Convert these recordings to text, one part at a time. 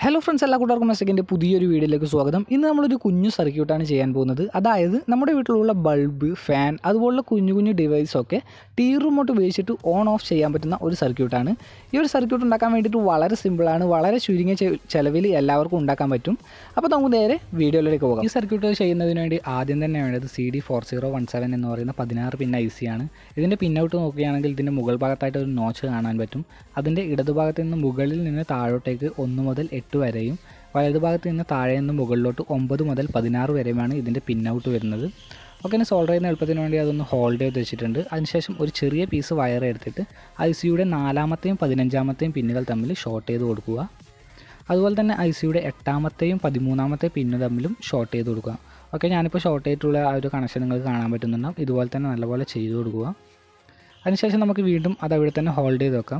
hello friends എല്ലാ കൂട്ടുകാർക്കും മെസ്സേജിൻ്റെ പുതിയൊരു വീഡിയോയിലേക്ക് സ്വാഗതം ഇന്ന് നമ്മളൊരു കുഞ്ഞു സർക്യൂട്ടാണ് ചെയ്യാൻ പോകുന്നത് അതായത് നമ്മുടെ വീട്ടിലുള്ള ബൾബ് ഫാൻ അതുപോലുള്ള കുഞ്ഞു കുഞ്ഞു ഡിവൈസൊക്കെ ടി റിമോട്ട് ഉപയോഗിച്ചിട്ട് ഓൺ ഓഫ് ചെയ്യാൻ പറ്റുന്ന ഒരു സർക്യൂട്ടാണ് ഈ ഒരു സർക്യൂട്ട് ഉണ്ടാക്കാൻ വേണ്ടിയിട്ട് വളരെ സിമ്പിളാണ് വളരെ ചുരുങ്ങിയ ചെ- ചെലവിൽ എല്ലാവർക്കും ഉണ്ടാക്കാൻ പറ്റും അപ്പോൾ നമുക്ക് നേരെ വീഡിയോയിലേക്ക് പോകാം ഈ സർക്യൂട്ട് ചെയ്യുന്നതിന് വേണ്ടി ആദ്യം തന്നെ വേണ്ടത് C D four zero one seven എന്ന് പറയുന്ന പതിനാറ് പിൻ ഐ സി ആണ് ഇതിൻ്റെ പിന്നൗട്ട് നോക്കുകയാണെങ്കിൽ ഇതിൻ്റെ മുകൾ ഭാഗത്തായിട്ട് ഒരു നോച്ച് കാണാൻ പറ്റും അതിൻ്റെ ഇടതുഭാഗത്ത് നിന്ന് മുകളിൽ നിന്ന് താഴോട്ടേക്ക് ഒന്ന് മുതൽ എട്ട് വരെയും വലതുഭാഗത്ത് നിന്ന് താഴെ നിന്ന് മുകളിലോട്ട് ഒമ്പത് മുതൽ പതിനാറ് വരെയുമാണ് ഇതിൻ്റെ പിന്നൗട്ട് വരുന്നത് ഓക്കെ ഇനി സോൾഡർ ചെയ്യുന്ന എളുപ്പത്തിന് വേണ്ടി അതൊന്ന് ഹോൾഡ് ചെയ്ത് വെച്ചിട്ടുണ്ട് അതിനുശേഷം ഒരു ചെറിയ പീസ് വയർ എടുത്തിട്ട് ഐ സിയുടെ നാലാമത്തെയും പതിനഞ്ചാമത്തെയും പിന്നുകൾ തമ്മിൽ ഷോർട്ട് ചെയ്ത് കൊടുക്കുക അതുപോലെ തന്നെ ഐ സിയുടെ എട്ടാമത്തെയും പതിമൂന്നാമത്തെ പിന്നു തമ്മിലും ഷോർട്ട് ചെയ്ത് കൊടുക്കുക ഓക്കെ ഞാനിപ്പോൾ ഷോർട്ട് ചെയ്തിട്ടുള്ള ആ ഒരു കണക്ഷൻ നിങ്ങൾക്ക് കാണാൻ പറ്റുന്നുണ്ടാവും ഇതുപോലെ തന്നെ നല്ലപോലെ ചെയ്ത് കൊടുക്കുക അതിനുശേഷം നമുക്ക് വീണ്ടും അത് അവിടെ തന്നെ ഹോൾഡ് ചെയ്ത് വെക്കാം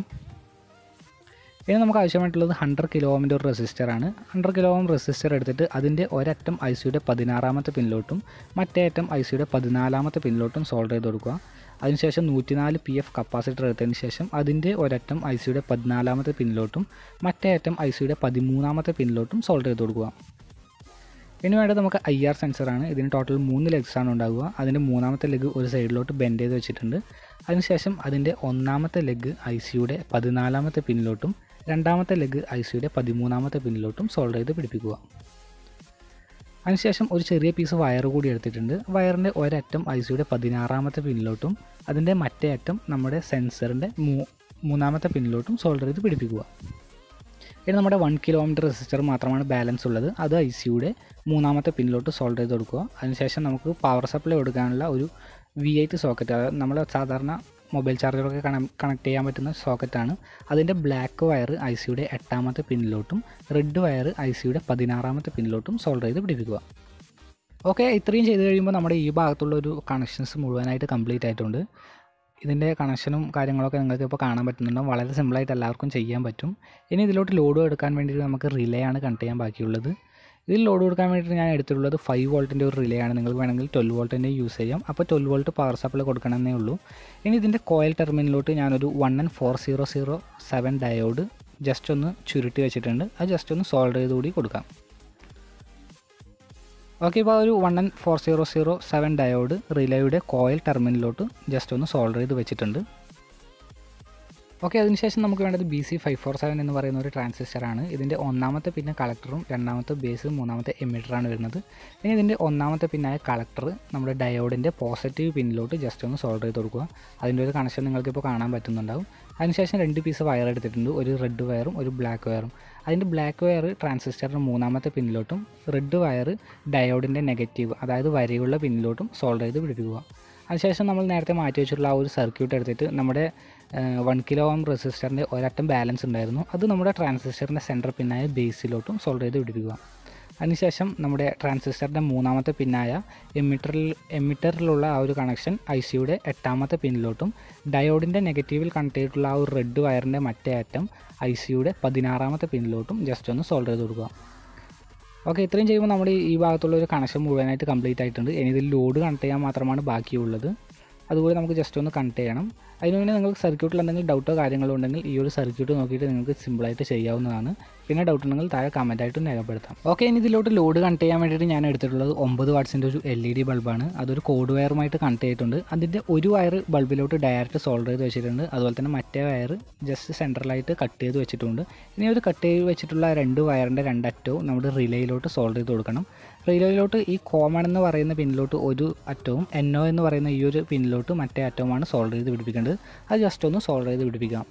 ഇനി നമുക്ക് ആവശ്യമായിട്ടുള്ളത് ഹൺഡ്രഡ് കിലോ ഓമിൻ്റെ ഒരു റെസിസ്റ്ററാണ് ഹൺഡ്രഡ് കിലോ ഓം റെസിസ്റ്റർ എടുത്തിട്ട് അതിൻ്റെ ഒരറ്റം ഐ സിയുടെ പതിനാറാമത്തെ പിന്നിലോട്ടും മറ്റേ അറ്റം ഐ സിയുടെ പതിനാലാമത്തെ പിന്നിലോട്ടും സോൾവ് ചെയ്ത് കൊടുക്കുക അതിനുശേഷം നൂറ്റിനാല് പി എഫ് കപ്പാസിറ്റർ എടുത്തതിന് ശേഷം അതിൻ്റെ ഒരറ്റം ഐ സിയുടെ പതിനാലാമത്തെ പിന്നിലോട്ടും മറ്റേ അറ്റം ഐ സിയുടെ പതിമൂന്നാമത്തെ പിന്നിലോട്ടും സോൾവ് ചെയ്ത് കൊടുക്കുക ഇനി വേണ്ടത് നമുക്ക് ഐ ആർ സെൻസറാണ് ഇതിന് ടോട്ടൽ മൂന്ന് ലെഗ്സ് ആണ് ഉണ്ടാകുക അതിൻ്റെ മൂന്നാമത്തെ ലെഗ് ഒരു സൈഡിലോട്ട് ബെൻഡ് ചെയ്ത് വെച്ചിട്ടുണ്ട് അതിനുശേഷം അതിൻ്റെ ഒന്നാമത്തെ ലെഗ് ഐ സിയുടെ പതിനാലാമത്തെ പിന്നിലോട്ടും രണ്ടാമത്തെ ലെഗ് ഐ സിയുടെ പതിമൂന്നാമത്തെ പിന്നിലോട്ടും സോൾവ് ചെയ്ത് പിടിപ്പിക്കുക അതിനുശേഷം ഒരു ചെറിയ പീസ് വയർ കൂടി എടുത്തിട്ടുണ്ട് വയറിൻ്റെ ഒരറ്റം ഐ സിയുടെ പതിനാറാമത്തെ പിന്നിലോട്ടും അതിൻ്റെ മറ്റേ അറ്റം നമ്മുടെ സെൻസറിൻ്റെ മൂ മൂന്നാമത്തെ പിന്നിലോട്ടും സോൾഡർ ചെയ്ത് പിടിപ്പിക്കുക ഇനി നമ്മുടെ വൺ കിലോമീറ്റർ റെസിസ്റ്റർ മാത്രമാണ് ബാലൻസ് ഉള്ളത് അത് ഐ സിയുടെ മൂന്നാമത്തെ പിന്നിലോട്ട് സോൾവ് ചെയ്ത് കൊടുക്കുക അതിനുശേഷം നമുക്ക് പവർ സപ്ലൈ കൊടുക്കാനുള്ള ഒരു വി എയ്റ്റ് സോക്കറ്റ് അതായത് നമ്മൾ സാധാരണ മൊബൈൽ ചാർജറൊക്കെ കണക്ട് ചെയ്യാൻ പറ്റുന്ന സോക്കറ്റാണ് അതിൻ്റെ ബ്ലാക്ക് വയർ ഐ സിയുടെ എട്ടാമത്തെ പിന്നിലോട്ടും റെഡ് വയർ ഐ സിയുടെ പതിനാറാമത്തെ പിന്നിലോട്ടും സോൾവ് ചെയ്ത് പിടിപ്പിക്കുക ഓക്കെ ഇത്രയും ചെയ്ത് കഴിയുമ്പോൾ നമ്മുടെ ഈ ഭാഗത്തുള്ള ഒരു കണക്ഷൻസ് മുഴുവനായിട്ട് കംപ്ലീറ്റ് ആയിട്ടുണ്ട് ഇതിൻ്റെ കണക്ഷനും കാര്യങ്ങളൊക്കെ നിങ്ങൾക്ക് ഇപ്പോൾ കാണാൻ പറ്റുന്നുണ്ടാവും വളരെ സിമ്പിളായിട്ട് എല്ലാവർക്കും ചെയ്യാൻ പറ്റും ഇനി ഇതിലോട്ട് ലോഡ് എടുക്കാൻ വേണ്ടിയിട്ട് നമുക്ക് റിലേ ആണ് കണക്ട് ചെയ്യാൻ ബാക്കിയുള്ളത് ഇതിൽ ലോഡ് കൊടുക്കാൻ വേണ്ടിയിട്ട് ഞാൻ എടുത്തിട്ടുള്ളത് ഫൈവ് വോൾട്ടിൻ്റെ ഒരു റിലേ ആണ് നിങ്ങൾക്ക് വേണമെങ്കിൽ ട്വൽവ് വോൾട്ടിൻ്റെ യൂസ് ചെയ്യാം അപ്പോൾ ട്വൽവ് വോൾട്ട് പവർ സപ്ലൈ കൊടുക്കണമെന്നേ ഉള്ളൂ ഇനി ഇതിൻ്റെ കോയിൽ ടെർമിനലിലോട്ട് ഞാനൊരു one and four zero zero seven diode just ഒന്ന് ചുരുട്ടി വെച്ചിട്ടുണ്ട് അത് ജസ്റ്റ് ഒന്ന് സോൾവ് ചെയ്ത് കൂടി കൊടുക്കാം ഓക്കെ ഇപ്പോൾ ഒരു one and four zero zero seven diode റിലേയുടെ കോയിൽ ടെർമിനലിലോട്ട് ജസ്റ്റ് ഒന്ന് സോൾവ് ചെയ്ത് വെച്ചിട്ടുണ്ട് ഓക്കെ അതിനുശേഷം നമുക്ക് വേണ്ടത് B C five four seven എന്ന് പറയുന്ന ഒരു ട്രാൻസിസ്റ്ററാണ് ഇതിൻ്റെ ഒന്നാമത്തെ പിന്നെ കളക്ടറും രണ്ടാമത്തെ ബേസ് മൂന്നാമത്തെ എമിറ്ററാണ് വരുന്നത് ഇനി ഇതിൻ്റെ ഒന്നാമത്തെ പിന്നായ കളക്ടർ നമ്മുടെ ഡയോഡിൻ്റെ പോസിറ്റീവ് പിന്നിലോട്ട് ജസ്റ്റ് ഒന്ന് സോൾവ് ചെയ്ത് കൊടുക്കുക അതിൻ്റെ ഒരു കണക്ഷൻ നിങ്ങൾക്കിപ്പോൾ കാണാൻ പറ്റുന്നുണ്ടാവും അതിനുശേഷം രണ്ട് പീസ് വയർ എടുത്തിട്ടുണ്ട് ഒരു റെഡ് വയറും ഒരു ബ്ലാക്ക് വയറും അതിൻ്റെ ബ്ലാക്ക് വയർ ട്രാൻസിസ്റ്ററിൻ്റെ മൂന്നാമത്തെ പിന്നിലോട്ടും റെഡ് വയർ ഡയോഡിൻ്റെ നെഗറ്റീവ് അതായത് വരെയുള്ള പിന്നിലോട്ടും സോൾവ് ചെയ്ത് പിടിപ്പിക്കുക അതിനുശേഷം നമ്മൾ നേരത്തെ മാറ്റി വെച്ചിട്ടുള്ള ആ ഒരു സർക്യൂട്ട് എടുത്തിട്ട് നമ്മുടെ വൺ കിലോ ഓം റെസിസ്റ്ററിൻ്റെ ഒരറ്റം ബാലൻസ് ഉണ്ടായിരുന്നു അത് നമ്മുടെ ട്രാൻസിസ്റ്ററിൻ്റെ സെൻറ്റർ പിന്നായ ബേസിലോട്ടും സോൾവ് ചെയ്ത് പിടിപ്പിക്കുക അതിനുശേഷം നമ്മുടെ ട്രാൻസിസ്റ്ററിൻ്റെ മൂന്നാമത്തെ പിന്നായ എമിറ്ററിൽ എമിറ്ററിലുള്ള ആ ഒരു കണക്ഷൻ ഐ സിയുടെ എട്ടാമത്തെ പിന്നിലോട്ടും ഡയോഡിൻ്റെ നെഗറ്റീവിൽ കണക്ട് ചെയ്തിട്ടുള്ള ആ ഒരു റെഡ് വയറിൻ്റെ മറ്റേ അറ്റം ഐ സിയുടെ പതിനാറാമത്തെ പിന്നിലോട്ടും ജസ്റ്റ് ഒന്ന് സോൾവ് ചെയ്ത് കൊടുക്കുക ഓക്കെ ഇത്രയും ചെയ്യുമ്പോൾ നമ്മുടെ ഈ- ഈ ഭാഗത്തുള്ള ഒരു കണക്ഷൻ മുഴുവനായിട്ട് കംപ്ലീറ്റ് ആയിട്ടുണ്ട് ഇനി ഇതിൽ ലോഡ് കണക്ട് ചെയ്യാൻ മാത്രമാണ് ബാക്കിയുള്ളത് അതുകൂടി നമുക്ക് ജസ്റ്റ് ഒന്ന് കണക്ട് ചെയ്യണം അതിന് വേണ്ടി നിങ്ങൾക്ക് സർക്യൂട്ടിൽ എന്തെങ്കിലും ഡൗട്ടോ കാര്യങ്ങളോ ഉണ്ടെങ്കിൽ ഈ ഒരു സർക്യൂട്ട് നോക്കിയിട്ട് നിങ്ങൾക്ക് സിമ്പിളായിട്ട് ചെയ്യാവുന്നതാണ് പിന്നെ ഡൗട്ട് ഉണ്ടെങ്കിൽ താഴെ കമൻറ്റായിട്ട് രേഖപ്പെടുത്താം ഓക്കെ ഇനി ഇതിലോട്ട് ലോഡ് കണക്ട് ചെയ്യാൻ വേണ്ടിയിട്ട് ഞാൻ എടുത്തിട്ടുള്ളത് ഒമ്പത് വാട്ട്സിൻ്റെ ഒരു എൽ ഇ ഡി ബൾബാണ് അതൊരു കോഡ് വയറുമായിട്ട് കണക്ട് ചെയ്തിട്ടുണ്ട് അതിൻ്റെ ഒരു വയർ ബൾബിലോട്ട് ഡയറക്റ്റ് സോൾവ് ചെയ്ത് വെച്ചിട്ടുണ്ട് അതുപോലെ തന്നെ മറ്റേ വയർ ജസ്റ്റ് സെൻട്രലായിട്ട് കട്ട് ചെയ്ത് വെച്ചിട്ടുണ്ട് ഇനി ഒരു കട്ട് ചെയ്ത് വെച്ചിട്ടുള്ള രണ്ട് വയറിൻ്റെ രണ്ടറ്റവും നമ്മുടെ റിലേയിലോട്ട് സോൾവ് ചെയ്ത് കൊടുക്കണം റിലേയിലോട്ട് ഈ കോമൺ എന്ന് പറയുന്ന പിന്നിലോട്ട് ഒരു അറ്റവും എൻ ഒ എന്ന് പറയുന്ന ഈ ഒരു പിന്നിലോട്ട് മറ്റേ അറ്റവുമാണ് സോൾവ് ചെയ്ത് പിടിപ്പിക്കേണ്ടത് അത് ജസ്റ്റ് ഒന്ന് സോൾവ് ചെയ്ത് പിടിപ്പിക്കാം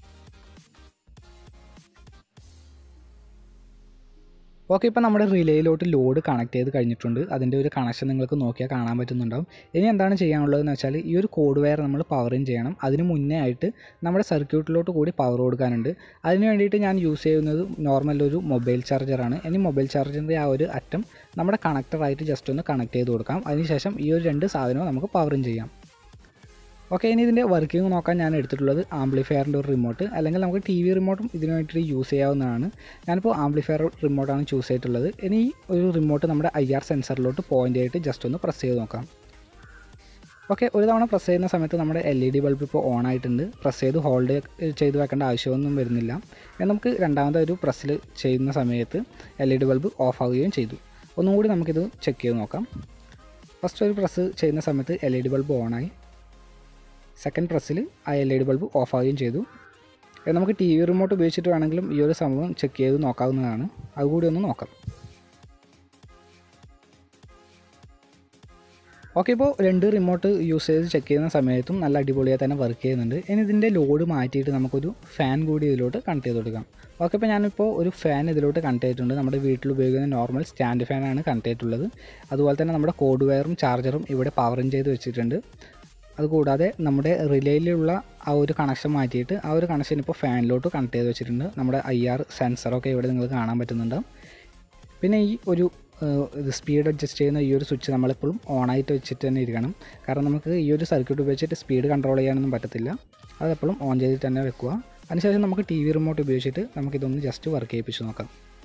ഓക്കെ ഇപ്പോൾ നമ്മുടെ റിലേയിലോട്ട് ലോഡ് കണക്ട് ചെയ്ത് കഴിഞ്ഞിട്ടുണ്ട് അതിൻ്റെ ഒരു കണക്ഷൻ നിങ്ങൾക്ക് നോക്കിയാൽ കാണാൻ പറ്റുന്നുണ്ടാവും ഇനി എന്താണ് ചെയ്യാനുള്ളതെന്ന് വെച്ചാൽ ഈ ഒരു കോഡ് വയർ നമ്മൾ പവറിങ് ചെയ്യണം അതിന് മുന്നേ ആയിട്ട് നമ്മുടെ സർക്യൂട്ടിലോട്ട് കൂടി പവർ കൊടുക്കാനുണ്ട് അതിന് വേണ്ടിയിട്ട് ഞാൻ യൂസ് ചെയ്യുന്നത് നോർമൽ ഒരു മൊബൈൽ ചാർജറാണ് ഇനി മൊബൈൽ ചാർജറിൻ്റെ ആ ഒരു അറ്റം നമ്മുടെ കണക്ടറായിട്ട് ജസ്റ്റ് ഒന്ന് കണക്ട് ചെയ്ത് കൊടുക്കാം അതിനുശേഷം ഈ ഒരു രണ്ട് സാധനവും നമുക്ക് പവറിങ് ചെയ്യാം ഓക്കെ ഇനി ഇതിൻ്റെ വർക്കിംഗ് നോക്കാൻ ഞാൻ എടുത്തിട്ടുള്ളത് ആംപ്ലിഫയറിൻ്റെ ഒരു റിമോട്ട് അല്ലെങ്കിൽ നമുക്ക് ടി വി റിമോട്ടും ഇതിന് വേണ്ടിയിട്ട് യൂസ് ചെയ്യാവുന്നതാണ് ഞാനിപ്പോൾ ആംപ്ലിഫയർ റിമോട്ടാണ് ചൂസ് ചെയ്തിട്ടുള്ളത് ഇനി ഈ ഒരു റിമോട്ട് നമ്മുടെ ഐ ആർ സെൻസറിലോട്ട് പോയിൻ്റ് ആയിട്ട് ജസ്റ്റ് ഒന്ന് പ്രസ് ചെയ്ത് നോക്കാം ഓക്കെ ഒരു തവണ പ്രസ് ചെയ്യുന്ന സമയത്ത് നമ്മുടെ എൽ ഇ ഡി ബൾബ് ഇപ്പോൾ ഓൺ ആയിട്ടുണ്ട് പ്രസ് ചെയ്ത് ഹോൾഡ് ചെയ്ത് വെക്കേണ്ട ആവശ്യമൊന്നും വരുന്നില്ല എന്നാൽ നമുക്ക് രണ്ടാമത്തെ ഒരു പ്രസ്സിൽ ചെയ്യുന്ന സമയത്ത് L E D bulb off ആവുകയും ചെയ്തു ഒന്നും കൂടി നമുക്കിത് ചെക്ക് ചെയ്ത് നോക്കാം ഫസ്റ്റ് ഒരു പ്രസ് ചെയ്യുന്ന സമയത്ത് എൽ ഇ ഡി ബൾബ് ഓണായി സെക്കൻഡ് പ്രസ്സിൽ ആ L E D bulb off ആവുകയും ചെയ്തു ഇത് നമുക്ക് ടി വി റിമോട്ട് ഉപയോഗിച്ചിട്ട് വേണമെങ്കിലും ഈ ഒരു സംഭവം ചെക്ക് ചെയ്ത് നോക്കാവുന്നതാണ് അതുകൂടി ഒന്ന് നോക്കാം ഓക്കെ ഇപ്പോൾ രണ്ട് റിമോട്ട് യൂസ് ചെയ്ത് ചെക്ക് ചെയ്യുന്ന സമയത്തും നല്ല അടിപൊളിയായി തന്നെ വർക്ക് ചെയ്യുന്നുണ്ട് ഇനി ഇതിൻ്റെ ലോഡ് മാറ്റിയിട്ട് നമുക്കൊരു ഫാൻ കൂടി ഇതിലോട്ട് കണക്ട് ചെയ്ത് കൊടുക്കാം ഓക്കെ ഇപ്പോൾ ഞാനിപ്പോൾ ഒരു ഫാൻ ഇതിലോട്ട് കണക്ട് ചെയ്തിട്ടുണ്ട് നമ്മുടെ വീട്ടിൽ ഉപയോഗിക്കുന്ന നോർമൽ സ്റ്റാൻഡ് ഫാനാണ് കണക്ട് ചെയ്തിട്ടുള്ളത് അതുപോലെ തന്നെ നമ്മുടെ കോഡ് വയറും ചാർജറും ഇവിടെ പവറും ചെയ്ത് വെച്ചിട്ടുണ്ട് അതുകൂടാതെ നമ്മുടെ റിലേയിലുള്ള ആ ഒരു കണക്ഷൻ മാറ്റിയിട്ട് ആ ഒരു കണക്ഷൻ ഇപ്പോൾ ഫാനിലോട്ട് കണക്ട് ചെയ്ത് വെച്ചിട്ടുണ്ട് നമ്മുടെ ഐ ആർ സെൻസറൊക്കെ ഇവിടെ നിങ്ങൾക്ക് കാണാൻ പറ്റുന്നുണ്ട് പിന്നെ ഈ ഒരു ഇത് സ്പീഡ് അഡ്ജസ്റ്റ് ചെയ്യുന്ന ഈ ഒരു സ്വിച്ച് നമ്മളെപ്പോഴും ഓണായിട്ട് വെച്ചിട്ട് തന്നെ ഇരിക്കണം കാരണം നമുക്ക് ഈ ഒരു സർക്യൂട്ട് ഉപയോഗിച്ചിട്ട് സ്പീഡ് കൺട്രോൾ ചെയ്യാനൊന്നും പറ്റത്തില്ല അതെപ്പോഴും ഓൺ ചെയ്തിട്ട് തന്നെ വെക്കുക അതിനുശേഷം നമുക്ക് ടി വി റിമോട്ട് ഉപയോഗിച്ചിട്ട് നമുക്കിതൊന്ന് ജസ്റ്റ് വർക്ക് ചെയ്യിപ്പിച്ച് നോക്കാം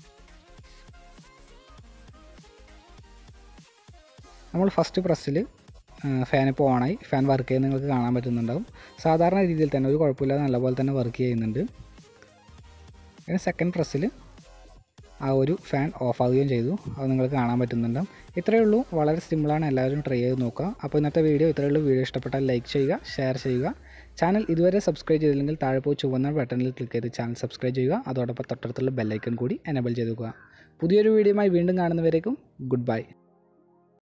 നമ്മൾ ഫസ്റ്റ് പ്രസ്സിൽ ഫാൻ ഇപ്പോൾ ഓണായി ഫാൻ വർക്ക് ചെയ്യുന്നത് നിങ്ങൾക്ക് കാണാൻ പറ്റുന്നുണ്ടാവും സാധാരണ രീതിയിൽ തന്നെ ഒരു കുഴപ്പമില്ലാതെ നല്ലപോലെ തന്നെ വർക്ക് ചെയ്യുന്നുണ്ട് പിന്നെ സെക്കൻഡ് പ്രസ്സിൽ ആ ഒരു ഫാൻ ഓഫ് ആവുകയും ചെയ്തു അത് നിങ്ങൾക്ക് കാണാൻ പറ്റുന്നുണ്ടാവും ഇത്രയേ ഉള്ളൂ വളരെ സിമ്പിളാണ് എല്ലാവരും ട്രൈ ചെയ്ത് നോക്കുക അപ്പോൾ ഇന്നത്തെ വീഡിയോ ഇത്രയേ ഉള്ളൂ വീഡിയോ ഇഷ്ടപ്പെട്ടാൽ ലൈക്ക് ചെയ്യുക ഷെയർ ചെയ്യുക ചാനൽ ഇതുവരെ സബ്സ്ക്രൈബ് ചെയ്തില്ലെങ്കിൽ താഴെ പോയി ചുവന്ന ബട്ടണിൽ ക്ലിക്ക് ചെയ്ത് ചാനൽ സബ്സ്ക്രൈബ് ചെയ്യുക അതോടൊപ്പം തൊട്ടടുത്തുള്ള ബെല്ലൈക്കൺ കൂടി എനേബിൾ ചെയ്ത് വെക്കുക പുതിയൊരു വീഡിയോയുമായി വീണ്ടും കാണുന്നവരേക്കും ഗുഡ് ബൈ